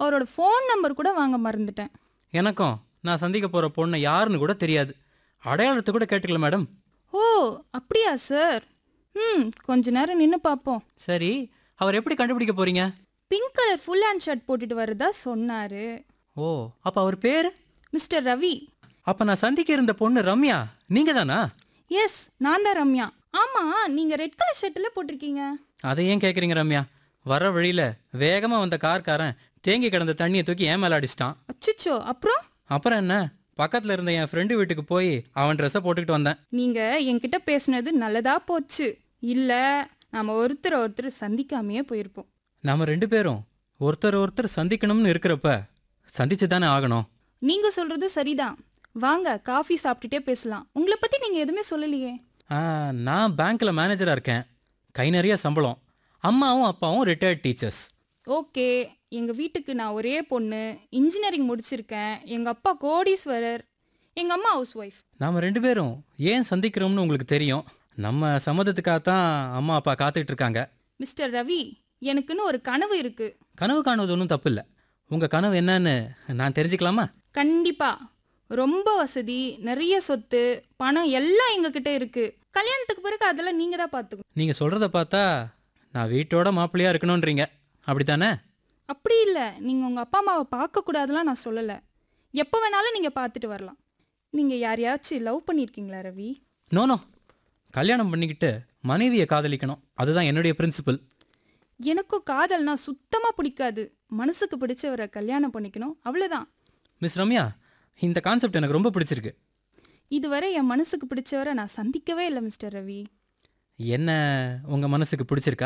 அவரோட phone number கூட வாங்க மறந்துட்டேன் எனக்கும் நான் சந்திக்க போற பொண்ணு யாருன்னு கூட தெரியாது அடையாளத்தை கூட கேட்டுக்கல மேடம் ஓ அப்படியா சார் ம் கொஞ்ச நேரம் நின்று பார்ப்போம் சரி அவர் எப்படி கண்டுபிடிக்க போறீங்க pink colour full hand shirt போட்டுட்டு வரதா சொன்னாரு ஓ அப்ப அவர் பேரு மிஸ்டர் ரவி அப்ப நான் சந்திக்க இருந்த பொண்ணு ரம்யா நீங்க தானா எஸ் நான் தான் ரம்யா ஆமா நீங்க ரெட் கலர் ஷர்ட்டில் போட்டிருக்கீங்க அதை ஏன் கேக்குறீங்க ரம்யா வர வழியில வேகமா வந்த கார்காரன் தேங்கி கிடந்த தண்ணியை தூக்கி ஏன் மேல அடிச்சிட்டான் அச்சுச்சோ அப்புறம் அப்புறம் என்ன பக்கத்துல இருந்த என் ஃப்ரெண்டு வீட்டுக்கு போய் அவன் ட்ரெஸ்ஸை போட்டுக்கிட்டு வந்தேன் நீங்க என்கிட்ட பேசுனது நல்லதா போச்சு இல்ல நாம ஒருத்தர் ஒருத்தர் சந்திக்காமையே போயிருப்போம் நாம ரெண்டு பேரும் ஒருத்தர் ஒருத்தர் சந்திக்கணும்னு இருக்கிறப்ப சந்திச்சு தானே ஆகணும் நீங்க சொல்றது சரிதான் வாங்க காஃபி சாப்பிட்டுட்டே பேசலாம் உங்களை பத்தி நீங்க எதுவுமே சொல்லலையே ஆ, நான் பேங்க்ல மேனேஜரா இருக்கேன் கை நிறைய சம்பளம் அம்மாவும் அப்பாவும் ரிட்டையர்ட் டீச்சர்ஸ் ஓகே எங்க வீட்டுக்கு நான் ஒரே பொண்ணு இன்ஜினியரிங் முடிச்சிருக்கேன் எங்க அப்பா கோடீஸ்வரர் எங்க அம்மா ஹவுஸ் ஒய்ஃப் நாம ரெண்டு பேரும் ஏன் சந்திக்கிறோம்னு உங்களுக்கு தெரியும் நம்ம சம்மதத்துக்காக தான் அம்மா அப்பா காத்துக்கிட்டு இருக்காங்க மிஸ்டர் ரவி எனக்குன்னு ஒரு கனவு இருக்கு கனவு காணுவது ஒன்றும் தப்பு இல்லை உங்க கனவு என்னன்னு நான் தெரிஞ்சுக்கலாமா கண்டிப்பா ரொம்ப வசதி நிறைய சொத்து பணம் எல்லாம் எங்ககிட்ட இருக்கு கல்யாணத்துக்கு பிறகு அதெல்லாம் நீங்க தான் பாத்துக்கணும் நீங்க சொல்றத பார்த்தா நான் வீட்டோட மாப்பிள்ளையா இருக்கணும்ன்றீங்க அப்படித்தானே அப்படி இல்லை நீங்கள் உங்கள் அப்பா அம்மாவை பார்க்கக்கூடாதுலாம் நான் சொல்லலை எப்போ வேணாலும் நீங்கள் பார்த்துட்டு வரலாம் நீங்கள் யாரையாச்சும் லவ் பண்ணியிருக்கீங்களா ரவி நோ நோ கல்யாணம் பண்ணிக்கிட்டு மனைவியை காதலிக்கணும் அதுதான் என்னுடைய பிரின்சிபல் எனக்கும் காதல்னா சுத்தமாக பிடிக்காது மனசுக்கு பிடிச்சவரை கல்யாணம் பண்ணிக்கணும் அவ்வளோதான் மிஸ் ரம்யா இந்த கான்செப்ட் எனக்கு ரொம்ப பிடிச்சிருக்கு இதுவரை என் மனசுக்கு பிடிச்சவரை நான் சந்திக்கவே இல்லை மிஸ்டர் ரவி என்ன உங்க மனசுக்கு பிடிச்சிருக்கா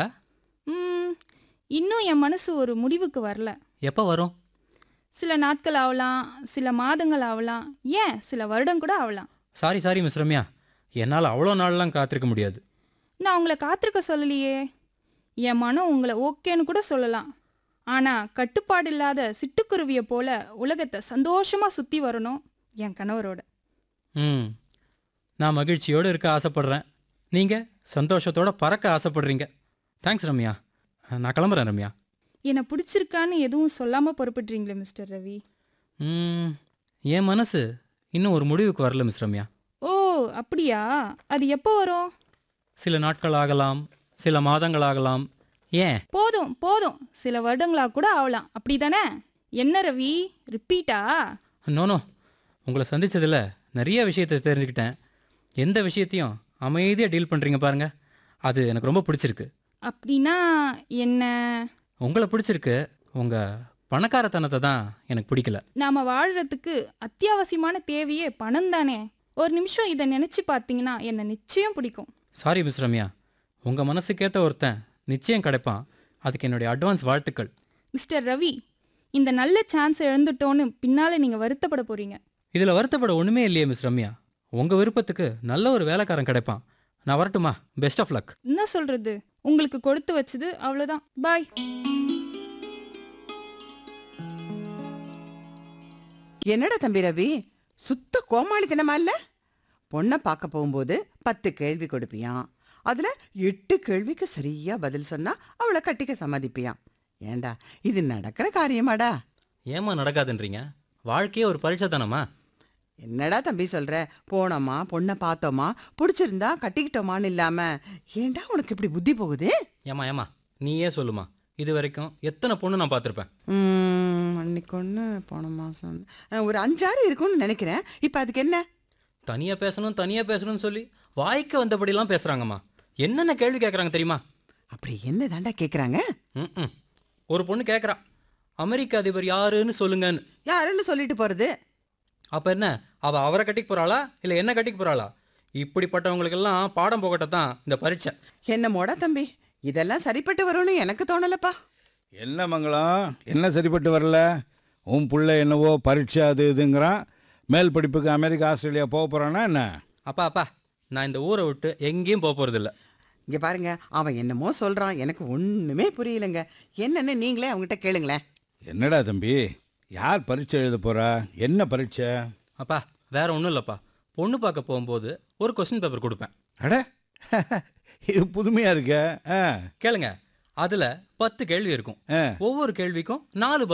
ம், இன்னும் என் மனசு ஒரு முடிவுக்கு வரல எப்போ வரும் சில நாட்கள் ஆகலாம் சில மாதங்கள் ஆகலாம் ஏன் சில வருடம் கூட ஆகலாம் சாரி சாரி மிஸ் ரம்யா என்னால் அவ்வளோ நாள்லாம் காத்திருக்க முடியாது நான் உங்களை காத்திருக்க சொல்லலையே என் மனம் உங்களை ஓகேன்னு கூட சொல்லலாம் ஆனால் கட்டுப்பாடு இல்லாத சிட்டுக்குருவியை போல உலகத்தை சந்தோஷமாக சுற்றி வரணும் என் கணவரோட ம் நான் மகிழ்ச்சியோடு இருக்க ஆசைப்படுறேன் நீங்கள் சந்தோஷத்தோட பறக்க ஆசைப்படுறீங்க தேங்க்ஸ் ரம்யா நான் கிளம்புறேன் ரம்யா என்னை பிடிச்சிருக்கான்னு எதுவும் சொல்லாமல் பொறுப்பிடுறீங்களே மிஸ்டர் ரவி ம் என் மனசு இன்னும் ஒரு முடிவுக்கு வரல மிஸ் ரம்யா ஓ அப்படியா அது எப்போ வரும் சில நாட்கள் ஆகலாம் சில மாதங்கள் ஆகலாம் ஏன் போதும் போதும் சில வருடங்களாக கூட ஆகலாம் அப்படி தானே என்ன ரவி ரிப்பீட்டா நோனோ உங்களை சந்திச்சதுல நிறைய விஷயத்தை தெரிஞ்சுக்கிட்டேன் எந்த விஷயத்தையும் அமைதியாக டீல் பண்ணுறீங்க பாருங்க அது எனக்கு ரொம்ப பிடிச்சிருக்கு அப்படின்னா என்ன உங்களை பிடிச்சிருக்கு உங்கள் பணக்காரத்தனத்தை தான் எனக்கு பிடிக்கல நாம வாழறதுக்கு அத்தியாவசியமான தேவையே பணம் தானே ஒரு நிமிஷம் இதை நினைச்சு பார்த்தீங்கன்னா என்னை நிச்சயம் பிடிக்கும் சாரி மிஸ் ரம்யா உங்கள் மனசுக்கேற்ற ஒருத்தன் நிச்சயம் கிடைப்பான் அதுக்கு என்னுடைய அட்வான்ஸ் வாழ்த்துக்கள் மிஸ்டர் ரவி இந்த நல்ல சான்ஸ் இழந்துட்டோன்னு பின்னால நீங்க வருத்தப்பட போறீங்க இதில் வருத்தப்பட ஒன்றுமே இல்லையே மிஸ் ரம்யா உங்கள் விருப்பத்துக்கு நல்ல ஒரு வேலைக்காரன் கிடைப்பான் நான் வரட்டுமா பெஸ்ட் ஆஃப் லக் என்ன சொல்றது உங்களுக்கு கொடுத்து வச்சது அவ்வளவுதான் பாய் என்னடா தம்பி ரவி சுத்த கோமாளித்தனமா இல்ல பொண்ணை பார்க்க போகும்போது பத்து கேள்வி கொடுப்பியான் அதுல எட்டு கேள்விக்கு சரியா பதில் சொன்னா அவளை கட்டிக்க சம்மதிப்பியான் ஏண்டா இது நடக்கிற காரியமாடா ஏமா நடக்காதுன்றீங்க வாழ்க்கையே ஒரு பரீட்சை தானம்மா என்னடா தம்பி சொல்ற போனோமா பொண்ணை பார்த்தோமா பிடிச்சிருந்தா கட்டிக்கிட்டோமான்னு இல்லாம ஏண்டா உனக்கு இப்படி புத்தி போகுது ஏமா ஏமா நீயே சொல்லுமா இது வரைக்கும் எத்தனை பொண்ணு நான் பார்த்துருப்பேன் ம், அன்னைக்கு ஒன்று போன மாதம் ஒரு அஞ்சாறு இருக்கும்னு நினைக்கிறேன் இப்போ அதுக்கு என்ன தனியாக பேசணும் தனியாக பேசணும்னு சொல்லி வாய்க்கு வந்தபடிலாம் பேசுகிறாங்கம்மா என்னென்ன கேள்வி கேட்குறாங்க தெரியுமா அப்படி என்ன தாண்டா கேட்குறாங்க ம் ஒரு பொண்ணு கேட்குறா அமெரிக்க அதிபர் யாருன்னு சொல்லுங்கன்னு யாருன்னு சொல்லிட்டு போறது அப்போ என்ன அவள் அவரை கட்டிக்க போகிறாளா இல்லை என்ன கட்டிக்க போகிறாளா இப்படிப்பட்டவங்களுக்கெல்லாம் பாடம் போகட்ட தான் இந்த பரீட்சை என்னமோடா தம்பி இதெல்லாம் சரிப்பட்டு வரும்னு எனக்கு தோணலப்பா என்ன மங்களம் என்ன சரிப்பட்டு வரல உன் புள்ள என்னவோ பரீட்சை அது இதுங்கிறான் மேல் படிப்புக்கு அமெரிக்கா ஆஸ்திரேலியா போக போகிறானா என்ன அப்பா அப்பா நான் இந்த ஊரை விட்டு எங்கேயும் போக போகிறதில்ல இங்க பாருங்க அவன் என்னமோ சொல்றான் எனக்கு ஒண்ணுமே புரியலங்க என்னன்னு நீங்களே அவங்ககிட்ட கேளுங்களேன் என்னடா தம்பி யார் பரீட்சை எழுத போகிறா என்ன பரீட்சை அப்பா வேற ஒன்றும் இல்லைப்பா பொண்ணு பார்க்க போகும்போது ஒரு கொஸ்டின் பேப்பர் கொடுப்பேன் அட இது புதுமையாக இருக்க ஆ கேளுங்க அதில் பத்து கேள்வி இருக்கும் ஆ ஒவ்வொரு கேள்விக்கும் நாலு